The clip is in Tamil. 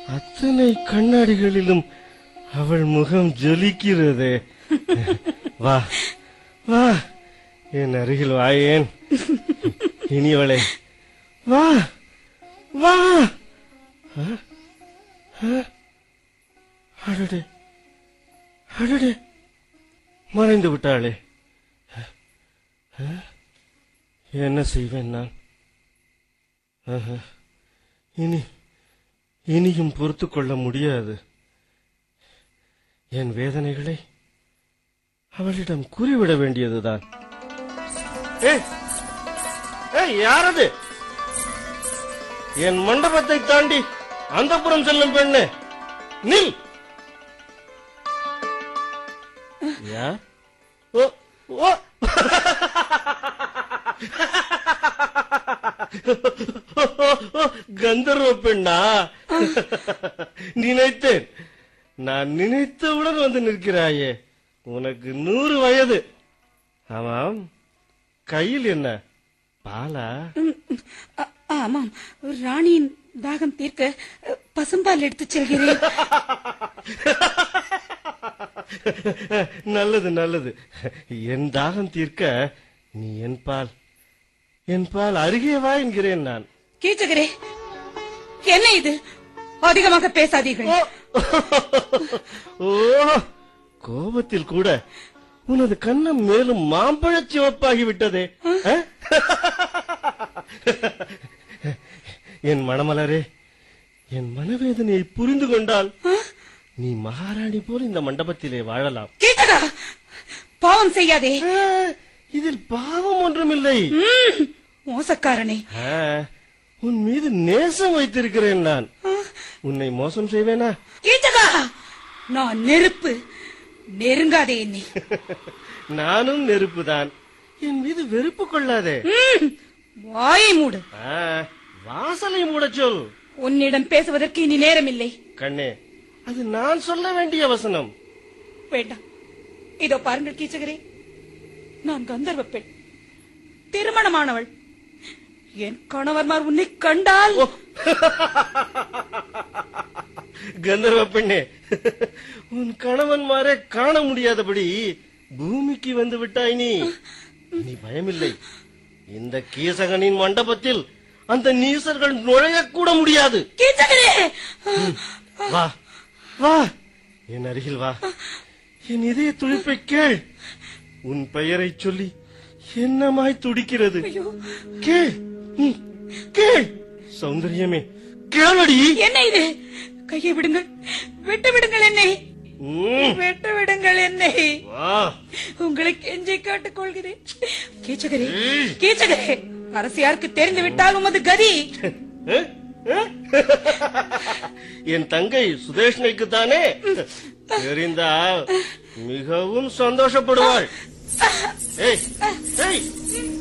அத்தனை கண்ணாடிகளிலும் அவள் முகம் ஜொலிக்கிறதே வா வா என் அருகில் வாயேன் இனியவளே வா வா ஆ? ஆ? அடடே அடடே மறைந்து விட்டாளே ஆ? என்ன செய்வேன் நான் ஆஹா. இனி இனியும் பொறுத்து கொள்ள முடியாது என் வேதனைகளை அவளிடம் கூறிவிட வேண்டியதுதான் ஏய், ஏய், யாரது என் மண்டபத்தை தாண்டி அந்தப்புறம் செல்லும் பெண்ணு நில் யார் ஓ ஓ கந்தர்வ பெண்ணா நினைத்தேன் நான் நினைத்தவுடன் வந்து நிற்கிறாயே உனக்கு நூறு வயது ஆமாம் கையில் என்ன பாலா ம், ம், ஆ- ஆமாம் ராணியின் தாகம் தீர்க்க அ, பசும்பால் எடுத்துச் செல்கிறேன் நல்லது நல்லது என் தாகம் தீர்க்க நீ என் பால் என் பால் அருகே வா என்கிறேன் நான் கீச்சகரே என்ன இது அதிகமாக பேசாதீர்கள் ஓ கோபத்தில் கூட உனது கண்ணம் மேலும் மாம்பழச் சிவப்பாகி விட்டதே அஹ்? என் மணமலரே என் மனவேதனையை புரிந்து கொண்டால் நீ மகாராணி போல் இந்த மண்டபத்திலே வாழலாம் கீச்சகா பாவம் செய்யாதே அஹ், இதில் பாவம் ஒன்றுமில்லை ம், மோசக்காரனே அஹ், உன் மீது நேசம் வைத்திருக்கிறேன் நான் உன்னை மோசம் செய்வேனா கீச்சகா நான் நெருப்பு நெருங்காதே என்னை நானும் நெருப்புதான் என் மீது வெறுப்பு கொள்ளாதே ம், வாயை மூடு ஆ, வாசலை மூடச் சொல் உன்னிடம் பேசுவதற்கு இனி நேரமில்லை கண்ணே அது நான் சொல்ல வேண்டிய வசனம் வேண்டாம் இதோ பாருங்கள் கீச்சகரே நான் கந்தர்வ பெண் திருமணமானவள் என் கணவர்மார் உன்னை கண்டால் கந்தர்வ பெண்ணே உன் கணவன்மாரே காண முடியாதபடி பூமிக்கு வந்து விட்டாய் நீ நீ பயமில்லை இந்த கீசகனின் மண்டபத்தில் அந்த நீசர்கள் நுழையக்கூட முடியாது கீச்சகரே வா வா என் அருகில் வா என் இதய துடிப்பை கேள் உன் பெயரை சொல்லி என்னமாய் துடிக்கிறது கேள் ம், கேள் சௌந்தரியமே கேளடி என்ன இது கையை விடுங்கள் விட்டு விடுங்கள் என்னை ம், விட்டு விடுங்கள் என்னை வா உங்களை கெஞ்சி கேட்டுக் கொள்கிறேன் கீச்சகரே ஏய். கீச்சகரே அரசியாருக்கு தெரிந்து விட்டால் உமது கதி அஹ், அஹ்? என் தங்கை சுதேஷ்ணைக்கு தானே தெரிந்தால் மிகவும் சந்தோஷப்படுவாள் ஏய் ஏய்